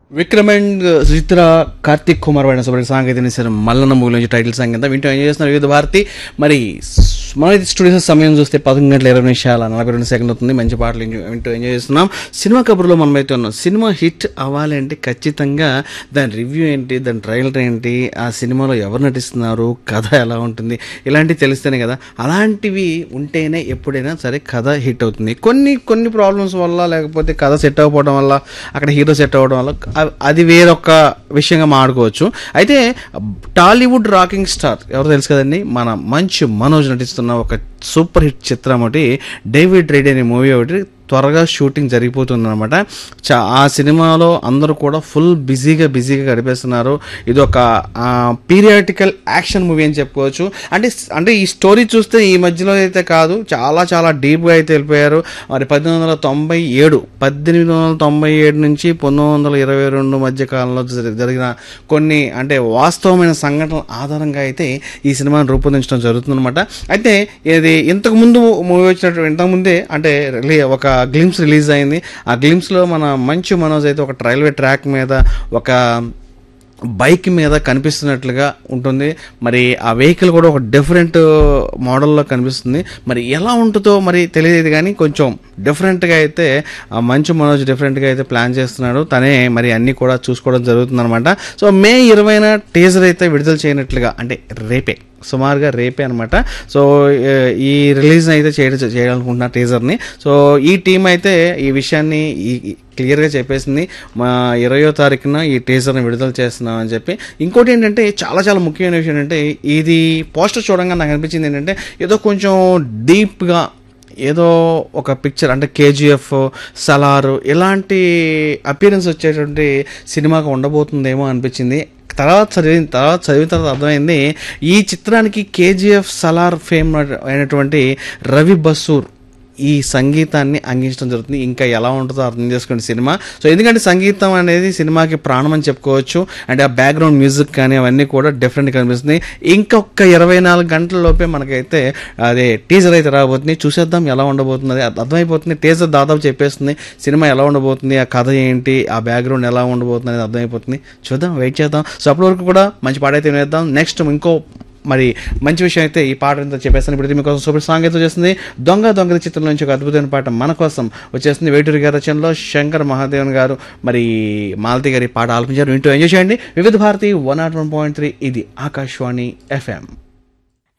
Vikram and Suchitra Karthik Kumar వాడిన separate song అయితే sir Mallanna movie నుంచి టైటిల్ సాంగ్ అంతా వింటూ ఎంజాయ్ చేస్తున్నారు వివిధ భారతి మరి మన స్టూడియోస్ సమయం చూస్తే పదకొండు గంటల ఇరవై నిమిషాల నలభై రెండు సెకండ్ అవుతుంది మంచి పాటలు ఎంజాయ్ వింటూ ఎంజాయ్ చేస్తున్నాం సినిమా కబుర్లో మనం అయితే ఉన్నాం సినిమా హిట్ అవ్వాలి అంటే ఖచ్చితంగా దాని రివ్యూ ఏంటి దాని ట్రైలర్ ఏంటి ఆ సినిమాలో ఎవరు నటిస్తున్నారు కథ ఎలా ఉంటుంది ఇలాంటివి తెలిస్తేనే కదా అలాంటివి ఉంటేనే ఎప్పుడైనా సరే కథ హిట్ అవుతుంది కొన్ని కొన్ని ప్రాబ్లమ్స్ వల్ల లేకపోతే కథ సెట్ అవ్వకపోవడం వల్ల అక్కడ హీరో సెట్ అవ్వడం వల్ల అ- అది వేరొక విషయంగా మాడుకోవచ్చు అయితే టాలీవుడ్ రాకింగ్ స్టార్ ఎవరు తెలుసు కదండి మన మంచు మనోజ్ నటిస్తున్న ఒక సూపర్ హిట్ చిత్రం ఒకటి డేవిడ్ రెడ్డి అనే మూవీ ఒకటి త్వరగా షూటింగ్ జరిగిపోతుంది అనమాట చా ఆ సినిమాలో అందరూ కూడా ఫుల్ బిజీగా బిజీగా గడిపేస్తున్నారు ఇది ఒక పీరియాటికల్ యాక్షన్ మూవీ అని చెప్పుకోవచ్చు అంటే అంటే ఈ స్టోరీ చూస్తే ఈ మధ్యలో అయితే కాదు చాలా చాలా డీప్గా అయితే వెళ్ళిపోయారు మరి పద్దెనిమిది వందల తొంభై ఏడు పద్దెనిమిది వందల తొంభై ఏడు నుంచి పంతొమ్మిది వందల ఇరవై రెండు మధ్య కాలంలో జరి- జరిగిన కొన్ని అంటే వాస్తవమైన సంఘటనల ఆధారంగా అయితే ఈ సినిమాను రూపొందించడం జరుగుతుందన్నమాట అయితే ఇది ఇంతకు ముందు మూవీ వచ్చినట్టు ఇంతకు ముందే అంటే రిలీ ఒక గ్లిమ్స్ రిలీజ్ అయింది ఆ గ్లిమ్స్లో మన మంచు మనోజ్ అయితే ఒక రైల్వే ట్రాక్ మీద ఒక బైక్ మీద కనిపిస్తున్నట్లుగా ఉంటుంది మరి ఆ వెహికల్ కూడా ఒక డిఫరెంట్ మోడల్లో కనిపిస్తుంది మరి ఎలా ఉంటుందో మరి తెలియదు కానీ కొంచెం డిఫరెంట్గా అయితే ఆ మంచు మనోజ్ డిఫరెంట్గా అయితే ప్లాన్ చేస్తున్నాడు తనే మరి అన్నీ కూడా చూసుకోవడం జరుగుతుందన్నమాట సో మే ఇరవైన టీజర్ అయితే విడుదల చేయనట్లుగా అంటే రేపే సుమారుగా రేపే అనమాట సో ఏ- ఈ రిలీజ్ అయితే చేయడం చేయాలనుకుంటున్నా టీజర్ని సో ఈ టీం అయితే ఈ విషయాన్ని ఈ క్లియర్గా చెప్పేసింది మా ఇరవయో తారీఖున ఈ టీజర్ని విడుదల చేస్తున్నాం అని చెప్పి ఇంకోటి ఏంటంటే చాలా చాలా ముఖ్యమైన విషయం ఏంటంటే ఇది పోస్టర్ చూడంగా నాకు అనిపించింది ఏంటంటే ఏదో కొంచెం డీప్గా ఏదో ఒక పిక్చర్ అంటే కేజీఎఫ్ సలారు ఇలాంటి అపీరెన్స్ వచ్చేటువంటి సినిమాగా ఉండబోతుందేమో అనిపించింది తర్వాత చదివిన తర్వాత చదివిన తర్వాత అర్థమైంది ఈ చిత్రానికి కేజీఎఫ్ సలార్ ఫేమ్ అయినటువంటి రవి బసూర్ ఈ సంగీతాన్ని అందించడం జరుగుతుంది ఇంకా ఎలా ఉంటుందో అర్థం చేసుకోండి సినిమా సో ఎందుకంటే సంగీతం అనేది సినిమాకి ప్రాణం అని చెప్పుకోవచ్చు అండ్ ఆ బ్యాక్గ్రౌండ్ మ్యూజిక్ కానీ అవన్నీ కూడా డిఫరెంట్ కనిపిస్తుంది ఇంకొక ఇరవై నాలుగు గంటల లోపే మనకైతే అదే టీజర్ అయితే రాబోతుంది చూసేద్దాం ఎలా ఉండబోతుంది అది అర్థమైపోతుంది టీజర్ దాదాపు చెప్పేస్తుంది సినిమా ఎలా ఉండబోతుంది ఆ కథ ఏంటి ఆ బ్యాక్గ్రౌండ్ ఎలా ఉండబోతుంది అనేది అర్థమైపోతుంది చూద్దాం వెయిట్ చేద్దాం సో అప్పటి వరకు కూడా మంచి పాట అయితే వినేద్దాం నెక్స్ట్ ఇంకో మరి మంచి విషయం అయితే ఈ పాట ఎంతో చెప్పేస్తాను ఇప్పుడు మీకోసం సూపర్ సాంగ్ అయితే చేస్తుంది దొంగ దొంగ చిత్రం నుంచి ఒక అద్భుతమైన పాట మన కోసం వచ్చేస్తుంది వేటూరి గారి రచనలో శంకర్ మహాదేవన్ గారు మరి మాలతి గారి పాట ఆలపించారు వింటూ ఎంజాయ్ చేయండి Vividh Bharati one naught one point three ఇది ఆకాశవాణి ఎఫ్ఎం